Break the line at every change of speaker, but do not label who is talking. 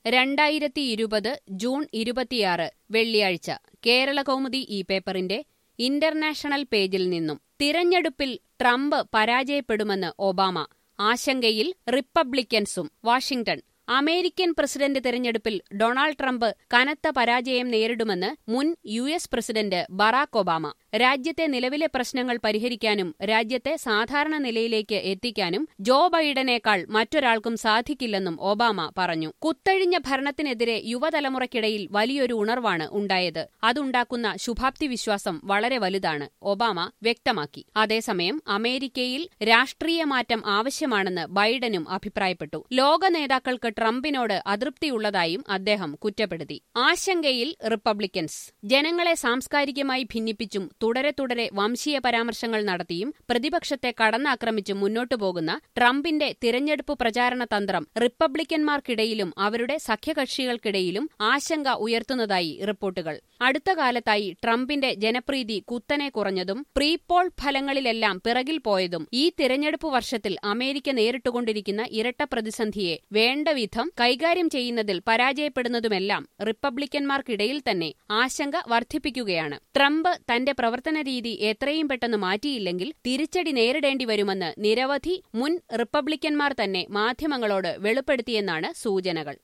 രണ്ടായിരത്തി ഇരുപത് ജൂൺ ഇരുപത്തിയാറ് വെള്ളിയാഴ്ച കേരള കൗമുദി ഈ പേപ്പറിന്റെ ഇന്റർനാഷണൽ പേജിൽ നിന്നും തിരഞ്ഞെടുപ്പിൽ ട്രംപ് പരാജയപ്പെടുമെന്ന് ഒബാമ ആശങ്കയിൽ റിപ്പബ്ലിക്കൻസും വാഷിംഗ്ടൺ അമേരിക്കൻ പ്രസിഡന്റ് തെരഞ്ഞെടുപ്പിൽ ഡൊണാൾഡ് ട്രംപ് കനത്ത പരാജയം നേരിടുമെന്ന് മുൻ U S president Barack Obama രാജ്യത്തെ നിലവിലെ പ്രശ്നങ്ങൾ പരിഹരിക്കാനും രാജ്യത്തെ സാധാരണ നിലയിലേക്ക് എത്തിക്കാനും ജോ ബൈഡനേക്കാൾ മറ്റൊരാൾക്കും സാധിക്കില്ലെന്നും ഒബാമ പറഞ്ഞു കുത്തഴിഞ്ഞ ഭരണത്തിനെതിരെ യുവതലമുറയ്ക്കിടയിൽ വലിയൊരു ഉണർവാണ് ഉണ്ടായത് അതുണ്ടാക്കുന്ന ശുഭാപ്തി വിശ്വാസം വളരെ വലുതാണ് ഒബാമ വ്യക്തമാക്കി അതേസമയം അമേരിക്കയിൽ രാഷ്ട്രീയ മാറ്റം ആവശ്യമാണെന്ന് ബൈഡനും അഭിപ്രായപ്പെട്ടു ലോക നേതാക്കൾക്ക് ട്രംപിനോട് അതൃപ്തിയുള്ളതായും അദ്ദേഹം കുറ്റപ്പെടുത്തി ആശങ്കയിൽ റിപ്പബ്ലിക്കൻസ് ജനങ്ങളെ സാംസ്കാരികമായി ഭിന്നിപ്പിച്ചും തുടരെ തുടരെ വംശീയ പരാമർശങ്ങൾ നടത്തിയും പ്രതിപക്ഷത്തെ കടന്നാക്രമിച്ചും മുന്നോട്ടു പോകുന്ന ട്രംപിന്റെ തിരഞ്ഞെടുപ്പ് പ്രചാരണ തന്ത്രം റിപ്പബ്ലിക്കന്മാർക്കിടയിലും അവരുടെ സഖ്യകക്ഷികൾക്കിടയിലും ആശങ്ക ഉയർത്തുന്നതായി റിപ്പോർട്ടുകൾ അടുത്ത കാലത്തായി ട്രംപിന്റെ ജനപ്രീതി കുത്തനെ കുറഞ്ഞതും പ്രീപോൾ ഫലങ്ങളിലെല്ലാം പിറകിൽ പോയതും ഈ തിരഞ്ഞെടുപ്പ് വർഷത്തിൽ അമേരിക്ക നേരിട്ടുകൊണ്ടിരിക്കുന്ന ഇരട്ട പ്രതിസന്ധിയെ വേണ്ടവിധം കൈകാര്യം ചെയ്യുന്നതിൽ പരാജയപ്പെടുന്നതുമെല്ലാം റിപ്പബ്ലിക്കന്മാർക്കിടയിൽ തന്നെ ആശങ്ക വർദ്ധിപ്പിക്കുകയാണ് ട്രംപ് തന്റെ പ്രവർത്തന രീതി എത്രയും പെട്ടെന്ന് മാറ്റിയില്ലെങ്കിൽ തിരിച്ചടി നേരിടേണ്ടി വരുമെന്ന് നിരവധി മുൻ റിപ്പബ്ലിക്കന്മാർ തന്നെ മാധ്യമങ്ങളോട് വെളിപ്പെടുത്തിയെന്നാണ് സൂചനകൾ